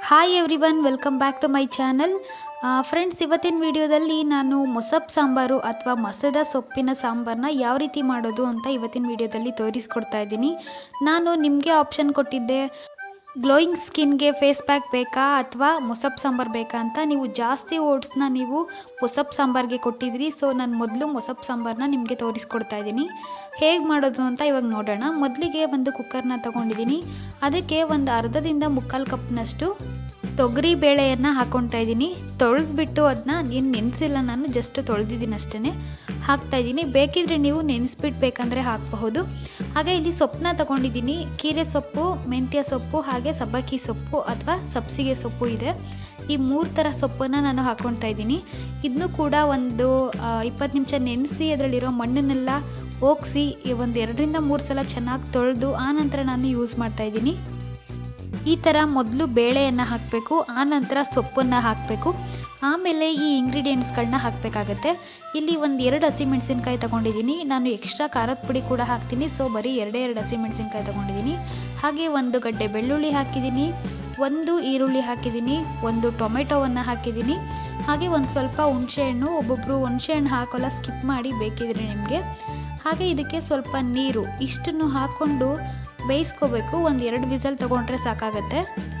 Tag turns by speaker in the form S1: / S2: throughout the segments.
S1: hi everyone welcome back to my channel friends ಇವತ್ತಿನ ವಿಡಿಯೋದಲ್ಲಿ ನಾನು ಮೊಸಪ್ ಸಾಂಬಾರು ಅಥವಾ ಮಸದ ಸೊಪ್ಪಿನ ಸಾಂಬಾರನ್ನ ಯಾವ ರೀತಿ ಮಾಡೋದು ಅಂತ ಇವತ್ತಿನ ವಿಡಿಯೋದಲ್ಲಿ ತೋರಿಸ್ಕೊಡ್ತಾ ಇದ್ದೀನಿ ನಾನು ನಿಮಗೆ ಆಪ್ಷನ್ ಕೊಟ್ಟಿದ್ದೆ ಗ್ಲೋಯಿಂಗ್ ಸ್ಕಿನ್ಗೆ ಫೇಸ್ ಪ್ಯಾಕ್ ಬೇಕಾ ಅಥವಾ ಮೊಸಪ್ ಸಾಂಬಾರು ಬೇಕಾ ಅಂತ ನೀವು ಜಾಸ್ತಿ ಓಟ್ಸ್ನ ನೀವು ಮೊಸಪ್ ಸಾಂಬಾರ್ಗೆ ಕೊಟ್ಟಿದ್ರಿ ಸೊ ನಾನು ಮೊದಲು ಮೊಸಪ್ ಸಾಂಬಾರನ್ನ ನಿಮಗೆ ತೋರಿಸ್ಕೊಡ್ತಾ ಇದ್ದೀನಿ ಹೇಗೆ ಮಾಡೋದು ಅಂತ ಇವಾಗ ನೋಡೋಣ ಮೊದಲಿಗೆ ಒಂದು ಕುಕ್ಕರ್ನ ತೊಗೊಂಡಿದ್ದೀನಿ ಅದಕ್ಕೆ ಒಂದು ಅರ್ಧದಿಂದ ಮುಕ್ಕಾಲು ಕಪ್ನಷ್ಟು ತೊಗರಿ ಬೇಳೆಯನ್ನು ಹಾಕ್ಕೊಳ್ತಾ ಇದ್ದೀನಿ ತೊಳೆದ್ಬಿಟ್ಟು ಅದನ್ನ ಏನು ನೆನೆಸಿಲ್ಲ ನಾನು ಜಸ್ಟ್ ತೊಳೆದಿದ್ದೀನಿ ಅಷ್ಟೇ ಹಾಕ್ತಾ ಇದ್ದೀನಿ ಬೇಕಿದ್ರೆ ನೀವು ನೆನೆಸ್ಬಿಟ್ಟು ಬೇಕಂದರೆ ಹಾಕಬಹುದು ಹಾಗೆ ಇಲ್ಲಿ ಸೊಪ್ಪನ್ನ ತಗೊಂಡಿದ್ದೀನಿ ಕೀರೆ ಸೊಪ್ಪು ಮೆಂತ್ಯ ಸೊಪ್ಪು ಹಾಗೆ ಸಬ್ಬಕ್ಕಿ ಸೊಪ್ಪು ಅಥವಾ ಸಬ್ಸಿಗೆ ಸೊಪ್ಪು ಇದೆ ಈ ಮೂರು ಥರ ಸೊಪ್ಪನ್ನು ನಾನು ಹಾಕ್ಕೊಳ್ತಾ ಇದ್ದೀನಿ ಇದನ್ನು ಕೂಡ ಒಂದು ಇಪ್ಪತ್ತು ನಿಮಿಷ ನೆನೆಸಿ ಅದರಲ್ಲಿರೋ ಮಣ್ಣನ್ನೆಲ್ಲ ಹೋಗಿಸಿ ಒಂದು ಎರಡರಿಂದ ಮೂರು ಸಲ ಚೆನ್ನಾಗಿ ತೊಳೆದು ಆನಂತರ ನಾನು ಯೂಸ್ ಮಾಡ್ತಾ ಇದ್ದೀನಿ ಈ ಥರ ಮೊದಲು ಬೇಳೆಯನ್ನು ಹಾಕಬೇಕು ಆನಂತರ ಸೊಪ್ಪನ್ನು ಹಾಕಬೇಕು ಆಮೇಲೆ ಈ ಇಂಗ್ರೀಡಿಯೆಂಟ್ಸ್ಗಳನ್ನ ಹಾಕಬೇಕಾಗತ್ತೆ ಇಲ್ಲಿ ಒಂದು ಎರಡು ಹಸಿಮೆಣಸಿನ್ಕಾಯಿ ತೊಗೊಂಡಿದ್ದೀನಿ ನಾನು ಎಕ್ಸ್ಟ್ರಾ ಖಾರದ ಪುಡಿ ಕೂಡ ಹಾಕ್ತೀನಿ ಸೊ ಬರೀ ಎರಡೇ ಎರಡು ಹಸಿಮೆಣಸಿನ್ಕಾಯಿ ತೊಗೊಂಡಿದ್ದೀನಿ ಹಾಗೆ ಒಂದು ಗಡ್ಡೆ ಬೆಳ್ಳುಳ್ಳಿ ಹಾಕಿದ್ದೀನಿ ಒಂದು ಈರುಳ್ಳಿ ಹಾಕಿದ್ದೀನಿ ಒಂದು ಟೊಮೆಟೊವನ್ನು ಹಾಕಿದ್ದೀನಿ ಹಾಗೆ ಒಂದು ಸ್ವಲ್ಪ ಹುಣಸೆಹಣ್ಣು ಒಬ್ಬೊಬ್ಬರು ಹುಣಸೆಹಣ್ಣು ಹಾಕೋಲ್ಲ ಸ್ಕಿಪ್ ಮಾಡಿ ಬೇಕಿದ್ರೆ ನಿಮಗೆ ಹಾಗೆ ಇದಕ್ಕೆ ಸ್ವಲ್ಪ ನೀರು ಇಷ್ಟನ್ನು ಹಾಕ್ಕೊಂಡು ಬೇಯಿಸ್ಕೋಬೇಕು ಒಂದು ಎರಡು ವಿಸಲ್ ತೊಗೊಂಡ್ರೆ ಸಾಕಾಗತ್ತೆ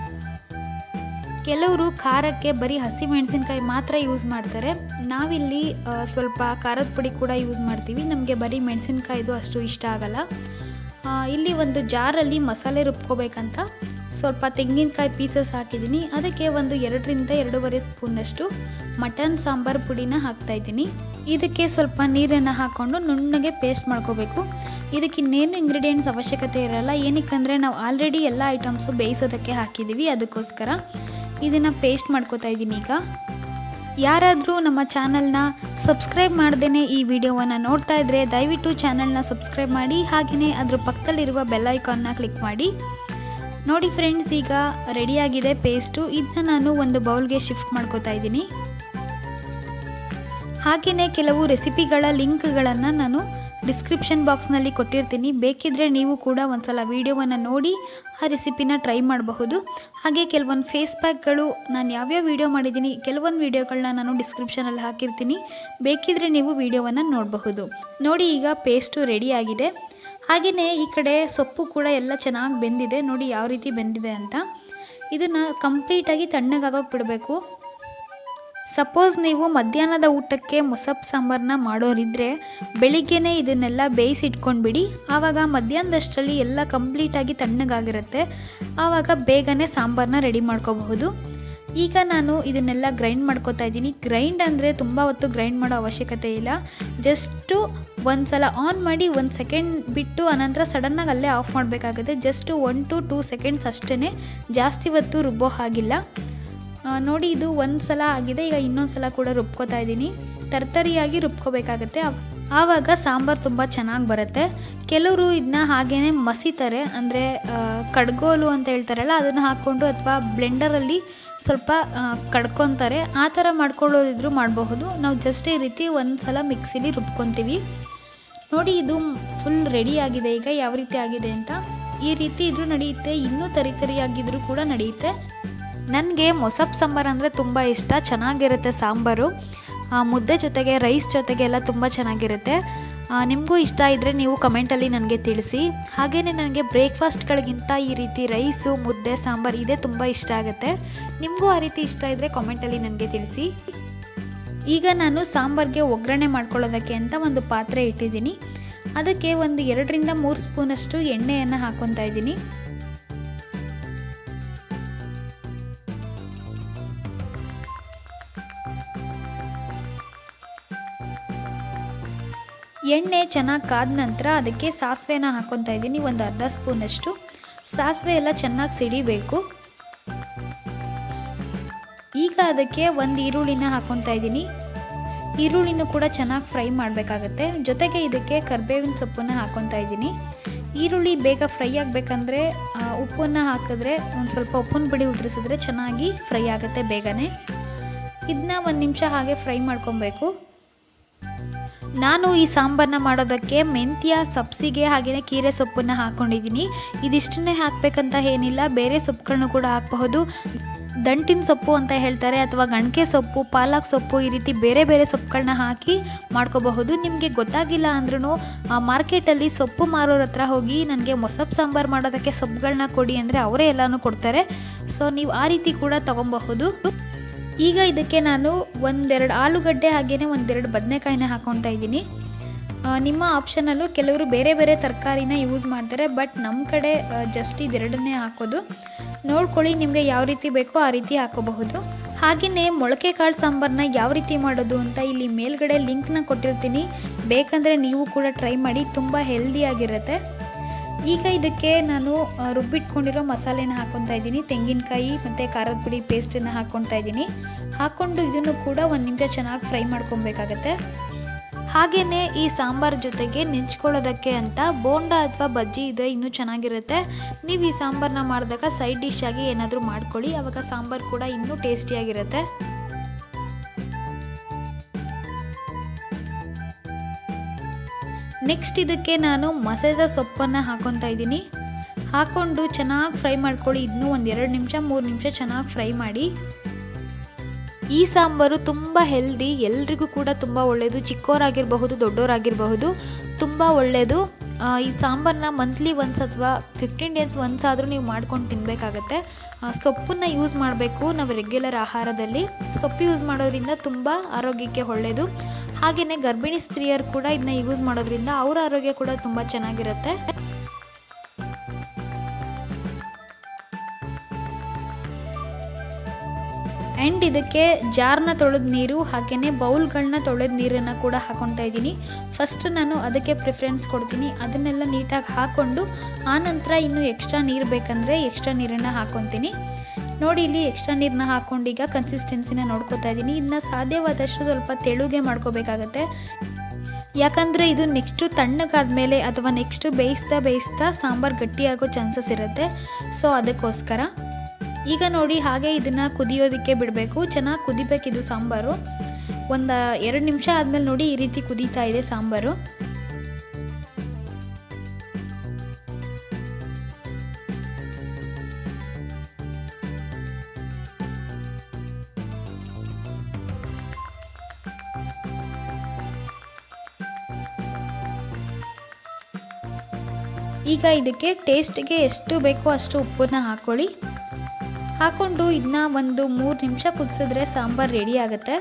S1: ಕೆಲವರು ಖಾರಕ್ಕೆ ಬರೀ ಹಸಿ ಮೆಣಸಿನ್ಕಾಯಿ ಮಾತ್ರ ಯೂಸ್ ಮಾಡ್ತಾರೆ ನಾವಿಲ್ಲಿ ಆ, ಸ್ವಲ್ಪ ಖಾರದ ಪುಡಿ ಕೂಡ ಯೂಸ್ ಮಾಡ್ತೀವಿ ನಮಗೆ ಬರೀ ಮೆಣಸಿನ್ಕಾಯಿದು ಅಷ್ಟು ಇಷ್ಟ ಆಗಲ್ಲ ಆ, ಇಲ್ಲಿ ಒಂದು ಜಾರಲ್ಲಿ ಮಸಾಲೆ ರುಬ್ಕೋಬೇಕಂತ ಸ್ವಲ್ಪ ತೆಂಗಿನಕಾಯಿ ಪೀಸಸ್ ಹಾಕಿದ್ದೀನಿ ಅದಕ್ಕೆ ಒಂದು ಎರಡರಿಂದ ಎರಡೂವರೆ ಸ್ಪೂನಷ್ಟು ಮಟನ್ ಸಾಂಬಾರು ಪುಡಿನ ಹಾಕ್ತಾ ಇದ್ದೀನಿ ಇದಕ್ಕೆ ಸ್ವಲ್ಪ ನೀರನ್ನು ಹಾಕ್ಕೊಂಡು ನುಣ್ಣಗೆ ಪೇಸ್ಟ್ ಮಾಡ್ಕೋಬೇಕು ಇದಕ್ಕೆ ಇನ್ನೇನು ಇಂಗ್ರೀಡಿಯೆಂಟ್ಸ್ ಅವಶ್ಯಕತೆ ಇರಲ್ಲ ಏನಕ್ಕಂದರೆ ನಾವು ಆಲ್ರೆಡಿ ಎಲ್ಲ ಐಟಮ್ಸು ಬೇಯಿಸೋದಕ್ಕೆ ಹಾಕಿದ್ದೀವಿ ಅದಕ್ಕೋಸ್ಕರ ಇದನ್ನು ಪೇಸ್ಟ್ ಮಾಡ್ಕೋತಾ ಇದ್ದೀನಿ ಈಗ ಯಾರಾದರೂ ನಮ್ಮ ಚಾನಲ್ನ ಸಬ್ಸ್ಕ್ರೈಬ್ ಮಾಡ್ದೇ ಈ ವಿಡಿಯೋವನ್ನು ನೋಡ್ತಾ ಇದ್ದರೆ ದಯವಿಟ್ಟು ಚಾನಲ್ನ ಸಬ್ಸ್ಕ್ರೈಬ್ ಮಾಡಿ ಹಾಗೆಯೇ ಅದ್ರ ಪಕ್ಕದಲ್ಲಿರುವ ಬೆಲ್ ಐಕಾನ್ನ ಕ್ಲಿಕ್ ಮಾಡಿ ನೋಡಿ ಫ್ರೆಂಡ್ಸ್ ಈಗ ರೆಡಿಯಾಗಿದೆ ಪೇಸ್ಟು ಇದನ್ನ ನಾನು ಒಂದು ಬೌಲ್ಗೆ ಶಿಫ್ಟ್ ಮಾಡ್ಕೋತಾ ಇದ್ದೀನಿ ಹಾಗೆಯೇ ಕೆಲವು ರೆಸಿಪಿಗಳ ಲಿಂಕ್ಗಳನ್ನು ನಾನು ಡಿಸ್ಕ್ರಿಪ್ಷನ್ ಬಾಕ್ಸ್ನಲ್ಲಿ ಕೊಟ್ಟಿರ್ತೀನಿ ಬೇಕಿದ್ದರೆ ನೀವು ಕೂಡ ಒಂದ್ಸಲ ವೀಡಿಯೋವನ್ನು ನೋಡಿ ಆ ರೆಸಿಪಿನ ಟ್ರೈ ಮಾಡಬಹುದು ಹಾಗೆ ಕೆಲವೊಂದು ಫೇಸ್ ಪ್ಯಾಕ್ಗಳು ನಾನು ಯಾವ್ಯಾವ ವೀಡಿಯೋ ಮಾಡಿದ್ದೀನಿ ಕೆಲವೊಂದು ವೀಡಿಯೋಗಳನ್ನ ನಾನು ಡಿಸ್ಕ್ರಿಪ್ಷನಲ್ಲಿ ಹಾಕಿರ್ತೀನಿ ಬೇಕಿದ್ರೆ ನೀವು ವೀಡಿಯೋವನ್ನು ನೋಡಬಹುದು ನೋಡಿ ಈಗ ಪೇಸ್ಟು ರೆಡಿ ಆಗಿದೆ ಹಾಗೆಯೇ ಈ ಕಡೆ ಸೊಪ್ಪು ಕೂಡ ಎಲ್ಲ ಚೆನ್ನಾಗಿ ಬೆಂದಿದೆ ನೋಡಿ ಯಾವ ರೀತಿ ಬೆಂದಿದೆ ಅಂತ ಇದನ್ನು ಕಂಪ್ಲೀಟಾಗಿ ತಣ್ಣಗಾಗೋಗಿ ಬಿಡಬೇಕು ಸಪೋಸ್ ನೀವು ಮಧ್ಯಾಹ್ನದ ಊಟಕ್ಕೆ ಮೊಸಪ್ ಸಾಂಬಾರನ್ನ ಮಾಡೋರಿದ್ದರೆ ಬೆಳಿಗ್ಗೆನೇ ಇದನ್ನೆಲ್ಲ ಬೇಯಿಸಿಟ್ಕೊಂಡ್ಬಿಡಿ ಆವಾಗ ಮಧ್ಯಾಹ್ನದಷ್ಟರಲ್ಲಿ ಎಲ್ಲ ಕಂಪ್ಲೀಟಾಗಿ ತಣ್ಣಗಾಗಿರುತ್ತೆ ಆವಾಗ ಬೇಗನೆ ಸಾಂಬಾರನ್ನ ರೆಡಿ ಮಾಡ್ಕೋಬಹುದು ಈಗ ನಾನು ಇದನ್ನೆಲ್ಲ ಗ್ರೈಂಡ್ ಮಾಡ್ಕೋತಾ ಇದ್ದೀನಿ ಗ್ರೈಂಡ್ ಅಂದರೆ ತುಂಬ ಹೊತ್ತು ಗ್ರೈಂಡ್ ಮಾಡೋ ಅವಶ್ಯಕತೆ ಇಲ್ಲ ಜಸ್ಟು ಒಂದು ಸಲ ಆನ್ ಮಾಡಿ ಒಂದು ಸೆಕೆಂಡ್ ಬಿಟ್ಟು ಅನಂತರ ಸಡನ್ನಾಗಿ ಅಲ್ಲೇ ಆಫ್ ಮಾಡಬೇಕಾಗುತ್ತೆ just one to two seconds ಅಷ್ಟೇ ಜಾಸ್ತಿ ಹೊತ್ತು ರುಬ್ಬೋ ಹಾಗಿಲ್ಲ ಆ, ನೋಡಿ ಇದು ಒಂದು ಸಲ ಆಗಿದೆ ಈಗ ಇನ್ನೊಂದು ಸಲ ಕೂಡ ರುಬ್ಕೋತಾ ಇದ್ದೀನಿ ತರ್ತರಿಯಾಗಿ ರುಬ್ಕೋಬೇಕಾಗತ್ತೆ ಆವ್- ಆವಾಗ ಸಾಂಬಾರು ತುಂಬ ಚೆನ್ನಾಗಿ ಬರುತ್ತೆ ಕೆಲವರು ಇದನ್ನ ಹಾಗೇನೆ ಮಸಿತಾರೆ ಅಂದರೆ ಕಡ್ಗೋಲು ಅಂತ ಹೇಳ್ತಾರಲ್ಲ ಅದನ್ನು ಹಾಕ್ಕೊಂಡು ಅಥವಾ ಬ್ಲೆಂಡರಲ್ಲಿ ಸ್ವಲ್ಪ ಆ, ಕಡ್ಕೊತಾರೆ ಆ ಥರ ಮಾಡ್ಕೊಳ್ಳೋದಿದ್ರು ಮಾಡಬಹುದು ನಾವು ಜಸ್ಟ್ ಈ ರೀತಿ ಒಂದು ಸಲ ಮಿಕ್ಸಿಲಿ ರುಬ್ಕೊತೀವಿ ನೋಡಿ ಇದು ಫುಲ್ ರೆಡಿ ಆಗಿದೆ ಈಗ ಯಾವ ರೀತಿ ಆಗಿದೆ ಅಂತ ಈ ರೀತಿ ಇದ್ರೂ ನಡೆಯುತ್ತೆ ಇನ್ನೂ ತರಿ ತರಿಯಾಗಿದ್ರೂ ಕೂಡ ನಡೆಯುತ್ತೆ ನನಗೆ ಮೊಸಪ್ ಸಾಂಬಾರು ಅಂದರೆ ತುಂಬ ಇಷ್ಟ ಚೆನ್ನಾಗಿರುತ್ತೆ ಸಾಂಬಾರು ಆ, ಮುದ್ದೆ ಜೊತೆಗೆ ರೈಸ್ ಜೊತೆಗೆ ಎಲ್ಲ ತುಂಬ ಚೆನ್ನಾಗಿರುತ್ತೆ ನಿಮಗೂ ಇಷ್ಟ ಇದ್ದರೆ ನೀವು ಕಮೆಂಟಲ್ಲಿ ನನಗೆ ತಿಳಿಸಿ ಹಾಗೆಯೇ ನನಗೆ ಬ್ರೇಕ್ಫಾಸ್ಟ್ಗಳಿಗಿಂತ ಈ ರೀತಿ ರೈಸು ಮುದ್ದೆ ಸಾಂಬಾರು ಇದೇ ತುಂಬ ಇಷ್ಟ ಆಗುತ್ತೆ ನಿಮಗೂ ಆ ರೀತಿ ಇಷ್ಟ ಇದ್ದರೆ ಕಾಮೆಂಟಲ್ಲಿ ನನಗೆ ತಿಳಿಸಿ ಈಗ ನಾನು ಸಾಂಬಾರ್ಗೆ ಒಗ್ಗರಣೆ ಮಾಡ್ಕೊಳ್ಳೋದಕ್ಕೆ ಅಂತ ಒಂದು ಪಾತ್ರೆ ಇಟ್ಟಿದ್ದೀನಿ ಅದಕ್ಕೆ ಒಂದು ಎರಡರಿಂದ ಮೂರು ಸ್ಪೂನಷ್ಟು ಎಣ್ಣೆಯನ್ನು ಹಾಕ್ಕೊತಾ ಇದ್ದೀನಿ ಎಣ್ಣೆ ಚೆನ್ನಾಗಿ ಕಾದ ನಂತರ ಅದಕ್ಕೆ ಸಾಸಿವೆನ ಹಾಕ್ಕೊತಾ ಇದ್ದೀನಿ ಒಂದು ಅರ್ಧ ಸ್ಪೂನಷ್ಟು ಸಾಸಿವೆ ಎಲ್ಲ ಚೆನ್ನಾಗಿ ಸಿಡಿಬೇಕು ಈಗ ಅದಕ್ಕೆ ಒಂದು ಈರುಳ್ಳಿನ ಹಾಕ್ಕೊತಾ ಇದ್ದೀನಿ ಈರುಳ್ಳಿನೂ ಕೂಡ ಚೆನ್ನಾಗಿ ಫ್ರೈ ಮಾಡಬೇಕಾಗತ್ತೆ ಜೊತೆಗೆ ಇದಕ್ಕೆ ಕರ್ಬೇವಿನ ಸೊಪ್ಪನ್ನ ಹಾಕ್ಕೊತಾ ಇದ್ದೀನಿ ಈರುಳ್ಳಿ ಬೇಗ ಫ್ರೈ ಆಗಬೇಕಂದ್ರೆ ಉಪ್ಪನ್ನು ಹಾಕಿದ್ರೆ ಒಂದು ಸ್ವಲ್ಪ ಉಪ್ಪಿನ ಪುಡಿ ಉದುರಿಸಿದ್ರೆ ಚೆನ್ನಾಗಿ ಫ್ರೈ ಆಗುತ್ತೆ ಬೇಗನೆ ಇದನ್ನ ಒಂದು ನಿಮಿಷ ಹಾಗೆ ಫ್ರೈ ಮಾಡ್ಕೊಬೇಕು ನಾನು ಈ ಸಾಂಬಾರನ್ನ ಮಾಡೋದಕ್ಕೆ ಮೆಂತ್ಯ ಸಬ್ಸಿಗೆ ಹಾಗೆಯೇ ಕೀರೆ ಸೊಪ್ಪನ್ನು ಹಾಕ್ಕೊಂಡಿದ್ದೀನಿ ಇದಿಷ್ಟನ್ನೇ ಹಾಕಬೇಕಂತ ಏನಿಲ್ಲ ಬೇರೆ ಸೊಪ್ಪುಗಳನ್ನು ಕೂಡ ಹಾಕಬಹುದು ದಂಟಿನ ಸೊಪ್ಪು ಅಂತ ಹೇಳ್ತಾರೆ ಅಥವಾ ಗಣಕೆ ಸೊಪ್ಪು ಪಾಲಕ್ ಸೊಪ್ಪು ಈ ರೀತಿ ಬೇರೆ ಬೇರೆ ಸೊಪ್ಪುಗಳನ್ನ ಹಾಕಿ ಮಾಡ್ಕೋಬಹುದು ನಿಮಗೆ ಗೊತ್ತಾಗಿಲ್ಲ ಅಂದ್ರೂ ಮಾರ್ಕೆಟಲ್ಲಿ ಸೊಪ್ಪು ಮಾರೋರ ಹತ್ರ ಹೋಗಿ ನನಗೆ ಮೊಸಪ್ಪು ಸಾಂಬಾರು ಮಾಡೋದಕ್ಕೆ ಸೊಪ್ಪುಗಳನ್ನ ಕೊಡಿ ಅಂದರೆ ಅವರೇ ಎಲ್ಲನೂ ಕೊಡ್ತಾರೆ ಸೊ ನೀವು ಆ ರೀತಿ ಕೂಡ ತೊಗೊಬಹುದು ಈಗ ಇದಕ್ಕೆ ನಾನು ಒಂದೆರಡು ಆಲೂಗಡ್ಡೆ ಹಾಗೆಯೇ ಒಂದೆರಡು ಬದನೆಕಾಯಿನ ಹಾಕ್ಕೊತಾ ಇದ್ದೀನಿ ಆ, ನಿಮ್ಮ ಆಪ್ಷನಲ್ಲೂ ಕೆಲವರು ಬೇರೆ ಬೇರೆ ತರಕಾರಿನ ಯೂಸ್ ಮಾಡ್ತಾರೆ ಬಟ್ ನಮ್ಮ ಕಡೆ ಜಸ್ಟ್ ಇದೆರಡನ್ನೇ ಹಾಕೋದು ನೋಡ್ಕೊಳ್ಳಿ ನಿಮಗೆ ಯಾವ ರೀತಿ ಬೇಕೋ ಆ ರೀತಿ ಹಾಕೋಬಹುದು ಹಾಗೆಯೇ ಮೊಳಕೆ ಕಾಳು ಸಾಂಬಾರನ್ನ ಯಾವ ರೀತಿ ಮಾಡೋದು ಅಂತ ಇಲ್ಲಿ ಮೇಲ್ಗಡೆ ಲಿಂಕ್ನ ಕೊಟ್ಟಿರ್ತೀನಿ ಬೇಕಂದರೆ ನೀವು ಕೂಡ ಟ್ರೈ ಮಾಡಿ ತುಂಬ ಹೆಲ್ದಿಯಾಗಿರುತ್ತೆ ಈಗ ಇದಕ್ಕೆ ನಾನು ಆ, ರುಬ್ಬಿಟ್ಕೊಂಡಿರೋ ಮಸಾಲೆನ ಹಾಕ್ಕೊತಾ ಇದ್ದೀನಿ ತೆಂಗಿನಕಾಯಿ ಮತ್ತು ಖಾರದ ಪುಡಿ ಪೇಸ್ಟನ್ನು ಹಾಕ್ಕೊತಾ ಇದ್ದೀನಿ ಹಾಕ್ಕೊಂಡು ಇದನ್ನು ಕೂಡ ಒಂದು ನಿಮಿಷ ಚೆನ್ನಾಗಿ ಫ್ರೈ ಮಾಡ್ಕೊಬೇಕಾಗತ್ತೆ ಹಾಗೆಯೇ ಈ ಸಾಂಬಾರ್ ಜೊತೆಗೆ ನೆಂಚ್ಕೊಳ್ಳೋದಕ್ಕೆ ಅಂತ ಬೋಂಡ ಅಥವಾ ಬಜ್ಜಿ ಇದ್ದರೆ ಇನ್ನೂ ಚೆನ್ನಾಗಿರುತ್ತೆ ನೀವು ಈ ಸಾಂಬಾರನ್ನ ಮಾಡಿದಾಗ ಸೈಡ್ ಡಿಶ್ ಆಗಿ ಏನಾದರೂ ಮಾಡ್ಕೊಳ್ಳಿ ಆವಾಗ ಸಾಂಬಾರು ಕೂಡ ಇನ್ನೂ ಟೇಸ್ಟಿಯಾಗಿರುತ್ತೆ ನೆಕ್ಸ್ಟ್ ಇದಕ್ಕೆ ನಾನು ಮಸೆದ ಸೊಪ್ಪನ್ನು ಹಾಕೊತಾ ಇದ್ದೀನಿ ಹಾಕ್ಕೊಂಡು ಚೆನ್ನಾಗಿ ಫ್ರೈ ಮಾಡ್ಕೊಳ್ಳಿ ಇದನ್ನು ಒಂದು ಎರಡು ನಿಮಿಷ ಮೂರು ನಿಮಿಷ ಚೆನ್ನಾಗಿ ಫ್ರೈ ಮಾಡಿ ಈ ಸಾಂಬಾರು ತುಂಬ ಹೆಲ್ದಿ ಎಲ್ರಿಗೂ ಕೂಡ ತುಂಬ ಒಳ್ಳೆಯದು ಚಿಕ್ಕವರಾಗಿರಬಹುದು ದೊಡ್ಡವರಾಗಿರಬಹುದು ತುಂಬ ಒಳ್ಳೆಯದು ಆ, ಈ ಸಾಂಬಾರನ್ನ ಮಂತ್ಲಿ ಒನ್ಸ್ ಅಥವಾ ಫಿಫ್ಟೀನ್ ಡೇಸ್ ಒನ್ಸ್ ಆದರೂ ನೀವು ಮಾಡ್ಕೊಂಡು ತಿನ್ನಬೇಕಾಗತ್ತೆ ಸೊಪ್ಪನ್ನು ಯೂಸ್ ಮಾಡಬೇಕು ನಾವು ರೆಗ್ಯುಲರ್ ಆಹಾರದಲ್ಲಿ ಸೊಪ್ಪು ಯೂಸ್ ಮಾಡೋದ್ರಿಂದ ತುಂಬ ಆರೋಗ್ಯಕ್ಕೆ ಒಳ್ಳೆಯದು ಹಾಗೆಯೇ ಗರ್ಭಿಣಿ ಸ್ತ್ರೀಯರು ಕೂಡ ಇದನ್ನ ಯೂಸ್ ಮಾಡೋದ್ರಿಂದ ಅವರ ಆರೋಗ್ಯ ಕೂಡ ತುಂಬ ಚೆನ್ನಾಗಿರುತ್ತೆ ಆ್ಯಂಡ್ ಇದಕ್ಕೆ ಜಾರ್ನ ತೊಳೆದ ನೀರು ಹಾಗೆಯೇ ಬೌಲ್ಗಳನ್ನ ತೊಳೆದ ನೀರನ್ನು ಕೂಡ ಹಾಕೊತಾ ಇದ್ದೀನಿ ಫಸ್ಟ್ ನಾನು ಅದಕ್ಕೆ ಪ್ರಿಫರೆನ್ಸ್ ಕೊಡ್ತೀನಿ ಅದನ್ನೆಲ್ಲ ನೀಟಾಗಿ ಹಾಕ್ಕೊಂಡು ಆನಂತರ ಇನ್ನು ಎಕ್ಸ್ಟ್ರಾ ನೀರು ಬೇಕಂದರೆ ಎಕ್ಸ್ಟ್ರಾ ನೀರನ್ನು ಹಾಕ್ಕೊತೀನಿ ನೋಡಿ ಇಲ್ಲಿ ಎಕ್ಸ್ಟ್ರಾ ನೀರನ್ನ ಹಾಕ್ಕೊಂಡು ಈಗ ಕನ್ಸಿಸ್ಟೆನ್ಸಿನ ನೋಡ್ಕೊತಾ ಇದ್ದೀನಿ ಇದನ್ನ ಸಾಧ್ಯವಾದಷ್ಟು ಸ್ವಲ್ಪ ತೆಳುಗೆ ಮಾಡ್ಕೋಬೇಕಾಗತ್ತೆ ಯಾಕಂದರೆ ಇದು ನೆಕ್ಸ್ಟು ತಣ್ಣಗಾದ್ಮೇಲೆ ಅಥವಾ ನೆಕ್ಸ್ಟು ಬೇಯಿಸ್ತಾ ಬೇಯಿಸ್ತಾ ಸಾಂಬಾರು ಗಟ್ಟಿಯಾಗೋ ಚಾನ್ಸಸ್ ಇರುತ್ತೆ ಸೊ ಅದಕ್ಕೋಸ್ಕರ ಈಗ ನೋಡಿ ಹಾಗೆ ಇದನ್ನು ಕುದಿಯೋದಕ್ಕೆ ಬಿಡಬೇಕು ಚೆನ್ನಾಗಿ ಕುದಿಬೇಕಿದು ಸಾಂಬಾರು ಒಂದು ಎರಡು ನಿಮಿಷ ಆದಮೇಲೆ ನೋಡಿ ಈ ರೀತಿ ಕುದೀತಾ ಇದೆ ಸಾಂಬಾರು ಈಗ ಇದಕ್ಕೆ ಟೇಸ್ಟ್ಗೆ ಎಷ್ಟು ಬೇಕೋ ಅಷ್ಟು ಉಪ್ಪನ್ನ ಹಾಕ್ಕೊಳ್ಳಿ ಹಾಕ್ಕೊಂಡು ಇದನ್ನ ಒಂದು ಮೂರು ನಿಮಿಷ ಕುದಿಸಿದ್ರೆ ಸಾಂಬಾರು ರೆಡಿ ಆಗುತ್ತೆ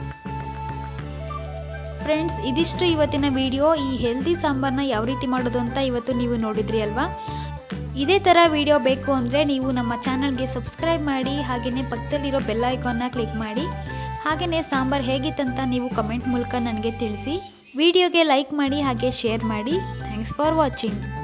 S1: ಫ್ರೆಂಡ್ಸ್ ಇದಿಷ್ಟು ಇವತ್ತಿನ ವಿಡಿಯೋ ಈ ಹೆಲ್ದಿ ಸಾಂಬಾರನ್ನ ಯಾವ ರೀತಿ ಮಾಡೋದು ಅಂತ ಇವತ್ತು ನೀವು ನೋಡಿದ್ರಿ ಅಲ್ವಾ ಇದೇ ಥರ ವಿಡಿಯೋ ಬೇಕು ಅಂದರೆ ನೀವು ನಮ್ಮ ಚಾನಲ್ಗೆ ಸಬ್ಸ್ಕ್ರೈಬ್ ಮಾಡಿ ಹಾಗೆಯೇ ಪಕ್ಕದಲ್ಲಿರೋ ಬೆಲ್ ಐಕಾನ್ನ ಕ್ಲಿಕ್ ಮಾಡಿ ಹಾಗೆಯೇ ಸಾಂಬಾರು ಹೇಗಿತ್ತಂತ ನೀವು ಕಮೆಂಟ್ ಮೂಲಕ ನನಗೆ ತಿಳಿಸಿ ವಿಡಿಯೋಗೆ ಲೈಕ್ ಮಾಡಿ ಹಾಗೆ ಶೇರ್ ಮಾಡಿ ಥ್ಯಾಂಕ್ಸ್ ಫಾರ್ ವಾಚಿಂಗ್